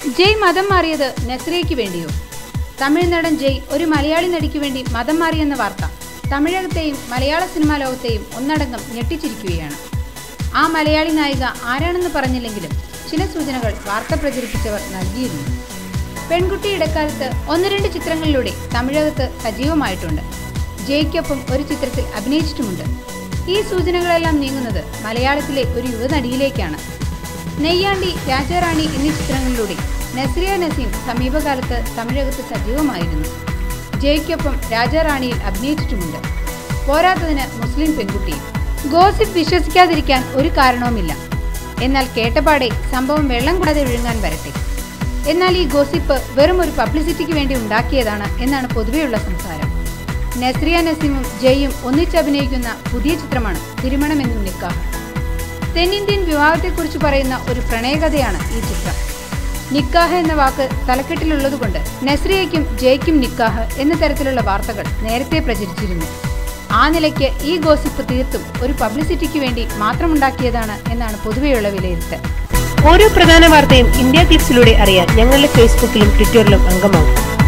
ജയ് മതം മാറിയത് നസ്രിയയ്ക്ക് വേണ്ടിയോ തമിഴ് നടൻ ജയ് ഒരു മലയാളി നടിക്ക് വേണ്ടി മതം മാറിയെന്ന വാർത്ത തമിഴകത്തെയും മലയാള സിനിമാ ലോകത്തെയും ഒന്നടങ്കം ഞെട്ടിച്ചിരിക്കുകയാണ് ആ മലയാളി നായിക ആരാണെന്ന് പറഞ്ഞില്ലെങ്കിലും ചില സൂചനകൾ വാർത്ത പ്രചരിപ്പിച്ചവർ നൽകിയിരുന്നു പെൺകുട്ടി ഇടക്കാലത്ത് ഒന്ന് രണ്ട് ചിത്രങ്ങളിലൂടെ തമിഴകത്ത് സജീവമായിട്ടുണ്ട് ജയ്ക്കൊപ്പം ഒരു ചിത്രത്തിൽ അഭിനയിച്ചിട്ടുമുണ്ട് ഈ സൂചനകളെല്ലാം നീങ്ങുന്നത് മലയാളത്തിലെ ഒരു യുവനടിയിലേക്കാണ് നെയ്യാണ്ടി രാജാറാണി എന്നീ ചിത്രങ്ങളിലൂടെ നസ്രിയ നസീം സമീപകാലത്ത് തമിഴകത്ത് സജീവമായിരുന്നു ജയ്ക്കൊപ്പം രാജാറാണിയിൽ അഭിനയിച്ചിട്ടുമുണ്ട് പോരാത്തതിന് മുസ്ലിം പെൺകുട്ടിയും ഗോസിപ്പ് വിശ്വസിക്കാതിരിക്കാൻ ഒരു കാരണവുമില്ല എന്നാൽ കേട്ടപാടെ സംഭവം വെള്ളം കൂടാതെ വിഴുങ്ങാൻ വരട്ടെ എന്നാൽ ഈ ഗോസിപ്പ് വെറും ഒരു പബ്ലിസിറ്റിക്ക് വേണ്ടി ഉണ്ടാക്കിയതാണ് എന്നാണ് പൊതുവെയുള്ള സംസാരം നസ്രിയ നസീമും ജയും ഒന്നിച്ചഭിനയിക്കുന്ന പുതിയ ചിത്രമാണ് തിരുമണമെന്നും നിക്കാഹ് തെന്നിന്ത്യൻ വിവാഹത്തെക്കുറിച്ച് പറയുന്ന ഒരു പ്രണയകഥയാണ് ഈ ചിത്രം നിക്കാഹ് എന്ന വാക്ക് തലക്കെട്ടിലുള്ളതുകൊണ്ട് നസ്രിയയ്ക്കും ജയ്ക്കും നിക്കാഹ് എന്ന തരത്തിലുള്ള വാർത്തകൾ നേരത്തെ പ്രചരിച്ചിരുന്നു ആ നിലയ്ക്ക് ഈ ഗോസിപ്പ് തീർത്തും ഒരു പബ്ലിസിറ്റിക്ക് വേണ്ടി മാത്രമുണ്ടാക്കിയതാണ് എന്നാണ് പൊതുവെയുള്ള വിലയിരുത്തൽ ഓരോ പ്രധാന വാർത്തയും ഇന്ത്യ ക്ലിപ്സിലൂടെ അറിയാൻ ഞങ്ങളുടെ ഫേസ്ബുക്കിലും ട്വിറ്ററിലും അംഗമാകും